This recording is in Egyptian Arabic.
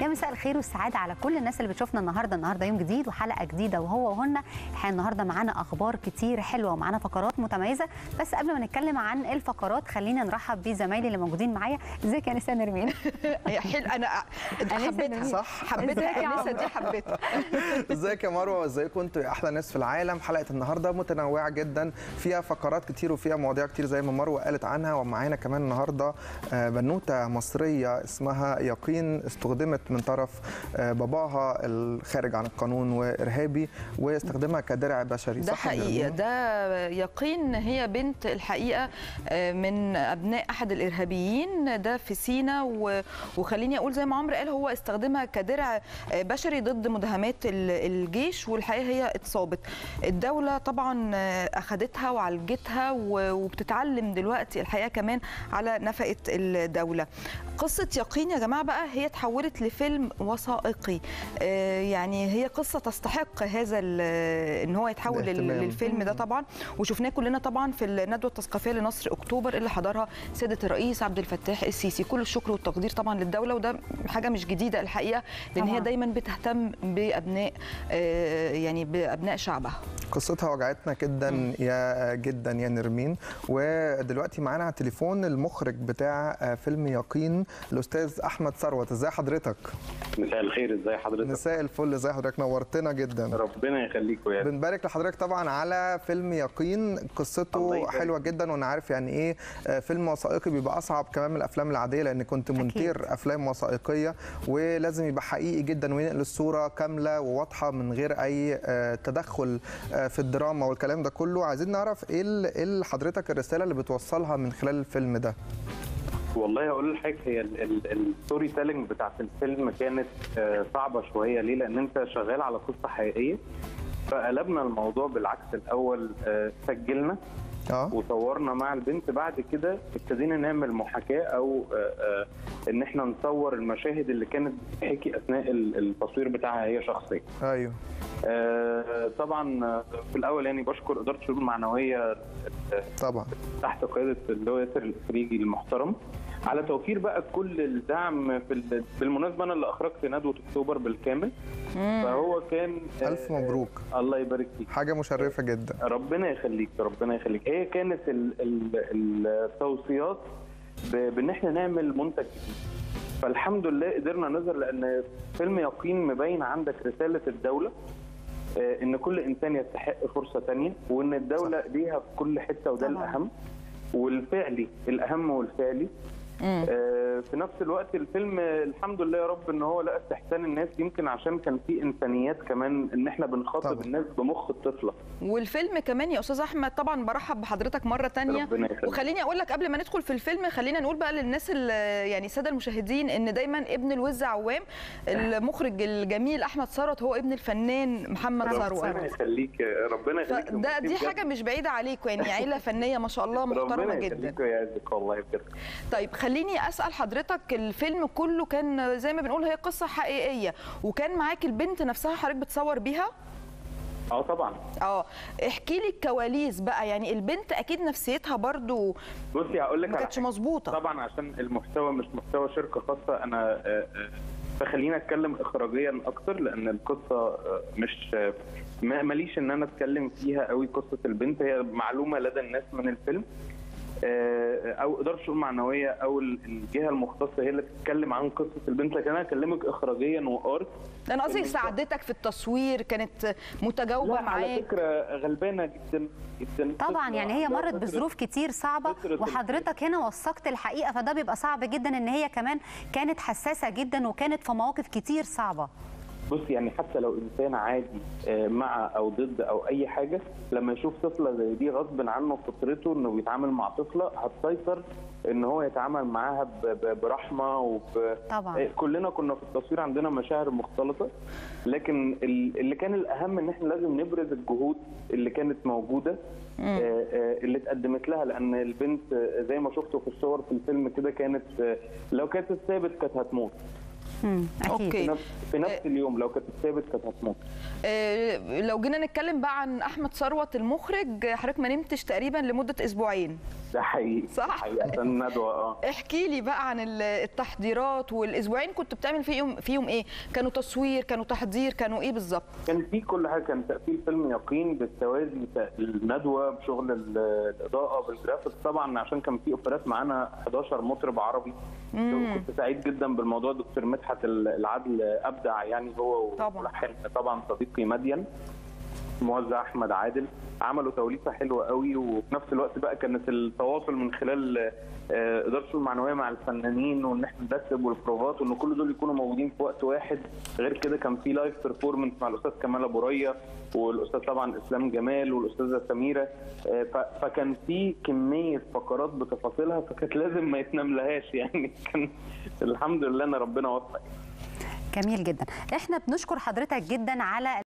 مساء الخير والسعاده على كل الناس اللي بتشوفنا النهارده النهارده يوم جديد وحلقه جديده وهو وهن الحقيقه النهارده معانا اخبار كتير حلوه ومعانا فقرات متميزه بس قبل ما نتكلم عن الفقرات خلينا نرحب بزمايلي اللي موجودين معايا ازيك يا نساء نرمين هي حلو انا حبيتها صح حبيتها إزيك يا الانسه عمرو؟ دي حبيتها ازيك يا مروه ازيكم انتوا يا احلى ناس في العالم حلقه النهارده متنوعه جدا فيها فقرات كتير وفيها مواضيع كتير زي ما مروه قالت عنها ومعانا كمان النهارده آه، بنوته مصريه اسمها يقين استخدمت من طرف آه، باباها الخارج عن القانون وارهابي واستخدمها كدرع بشري ده صح يا حقيقه نرمين؟ ده يقين هي بنت الحقيقه آه، من ابناء احد الارهابيين ده في سينا و- وخليني اقول زي ما عمرو قال هو استخدمها كدرع آه، بشري ضد مداهمات ال- الجيش والحقيقه هي اتصابت الدوله طبعا آه، اخذتها وعالجتها و- وبتتعلم دلوقتي الحقيقه كمان على نفقه الدوله قصه يقين يا جماعه بقى هي اتحولت لفيلم وثائقي آه، يعني هي قصه تستحق هذا ال- ان هو يتحول لل- الاهتمام. للفيلم ده طبعا وشفناه كلنا طبعا في الندوه التثقيفيه لنصر اكتوبر اللي حضرها سياده الرئيس عبد الفتاح السيسي كل الشكر والتقدير طبعا للدوله وده حاجه مش جديده الحقيقه لان هي طبعاً. دايما بتهتم بابناء آه، يعني بابناء شعبها قصتها وجعتنا جدا يا جدا يا نرمين ودلوقتي معانا على التليفون المخرج بتاع آه، فيلم يقين الاستاذ احمد ثروت ازي حضرتك مساء الخير ازي حضرتك مساء الفل ازي حضرتك نورتنا جدا ربنا يخليك ويا بنبارك لحضرتك طبعا على فيلم يقين الله قصته يبارك. حلوه جدا وانا عارف يعني ايه آه، فيلم وثائقي بيبقى اصعب كمان من الافلام العاديه لان كنت منتير افلام وثائقيه ولازم يبقى حقيقي جدا وينقل الصوره كامله وواضحه من غير اي آه، تدخل آه، في الدراما والكلام ده كله عايزين نعرف ايه ال- ايه اللي حضرتك الرساله اللي بتوصلها من خلال الفيلم ده والله اقول لحضرتك هي الستوري تيلينج بتاعت الفيلم كانت آه، صعبه شويه ليه؟ لان انت شغال على قصه حقيقيه فقلبنا الموضوع بالعكس الاول آه، سجلنا اه وصورنا مع البنت بعد كده ابتدينا نعمل محاكاه او آه، آه، ان احنا نصور المشاهد اللي كانت بتحكي اثناء ال- التصوير بتاعها هي شخصيا. ايوه آه، طبعا آه، في الاول يعني بشكر اداره الشؤون المعنويه آه، طبعا تحت قياده اللي هو ياسر الفريجي المحترم على توفير بقى كل الدعم في ال- بالمناسبه انا اللي اخرجت ندوه اكتوبر بالكامل فهو كان الف مبروك الله يبارك فيك حاجه مشرفه جدا ربنا يخليك ربنا يخليك هي كانت ال- ال- التوصيات ب- بان احنا نعمل منتج جديد فالحمد لله قدرنا نظهر لان فيلم يقين مبين عندك رساله الدوله آه، ان كل انسان يستحق فرصه تانية وان الدوله ليها في كل حته وده طبعاً. الاهم والفعلي الاهم والفعلي مم. آه، في نفس الوقت الفيلم آه، الحمد لله يا رب ان هو لقى استحسان الناس يمكن عشان كان في انسانيات كمان ان احنا بنخاطب طبعاً. الناس بمخ الطفله والفيلم كمان يا استاذ احمد طبعا برحب بحضرتك مره تانية ربنا يخليك. وخليني اقول لك قبل ما ندخل في الفيلم خلينا نقول بقى للناس اللي يعني الساده المشاهدين ان دايما ابن الوز عوام المخرج الجميل احمد ثروت هو ابن الفنان محمد ربنا ثروت ربنا يخليك ربنا يخليك فده دي حاجه مش بعيده عليكم يعني عيله فنيه ما شاء الله محترمه ربنا جدا يخليك ويعزك والله بجد طيب خليني اسال حضرتك الفيلم كله كان زي ما بنقول هي قصه حقيقيه وكان معاك البنت نفسها حضرتك بتصور بيها اه طبعا اه احكي لي الكواليس بقى يعني البنت اكيد نفسيتها برضو بصي هقول لك ما على كانتش حاجة. مظبوطه طبعا عشان المحتوى مش محتوى شركه خاصه انا آه، آه، فخلينا اتكلم اخراجيا اكتر لان القصه آه، مش آه، ما- ماليش ان انا اتكلم فيها قوي قصه البنت هي معلومه لدى الناس من الفيلم آه، او اداره الشؤون المعنويه او ال- الجهه المختصه هي اللي تتكلم عن قصه البنت لكن انا اكلمك اخراجيا وارت انا قصدي البنت- ساعدتك في التصوير كانت متجاوبه لا على معاك فكره غلبانه جدا جدا طبعا يعني هي عندها مرت فترة- بظروف كتير صعبه فترة وحضرتك هنا وثقت الحقيقه فده بيبقى صعب جدا ان هي كمان كانت حساسه جدا وكانت في مواقف كتير صعبه بص يعني حتى لو انسان عادي آه، مع او ضد او اي حاجه لما يشوف طفله زي دي غصب عنه فطرته انه بيتعامل مع طفله هتسيطر ان هو يتعامل معاها ب- ب- برحمه وب طبعا. آه، كلنا كنا في التصوير عندنا مشاعر مختلطه لكن ال- اللي كان الاهم ان احنا لازم نبرز الجهود اللي كانت موجوده آه، آه، اللي اتقدمت لها لان البنت آه، زي ما شفتوا في الصور في الفيلم كده كانت آه، لو كانت اتثابت كانت هتموت مم، اكيد أوكي. في نفس في نفس اليوم لو كانت اتثابت كانت هتموت آه، لو جينا نتكلم بقى عن احمد ثروت المخرج حضرتك ما نمتش تقريبا لمده اسبوعين ده حقيقي صح. ده حقيقي عشان الندوه اه احكي لي بقى عن ال- التحضيرات والاسبوعين كنت بتعمل فيهم فيهم ايه كانوا تصوير كانوا تحضير كانوا ايه بالظبط كان في كل حاجه كان تقفيل فيلم يقين بالتوازي الندوه بشغل ال- الاضاءه بالجرافيكس طبعا عشان كان في اوبرات معانا 11 مطرب عربي كنت سعيد جدا بالموضوع دكتور مدحت العدل ابدع يعني هو طبعاً. وملحن طبعا صديقي مدين موزع احمد عادل عملوا توليفه حلوه قوي وفي نفس الوقت بقى كانت التواصل من خلال آه، ادارته المعنويه مع الفنانين وان احنا نرتب والبروفات وان كل دول يكونوا موجودين في وقت واحد غير كده كان في لايف بيرفورمنس مع الاستاذ كمال ابو ريا والاستاذ طبعا اسلام جمال والاستاذه سميره آه، ف- فكان في كميه فقرات بتفاصيلها فكانت لازم ما يتناملهاش يعني كان الحمد لله ان ربنا وفق جميل جدا احنا بنشكر حضرتك جدا على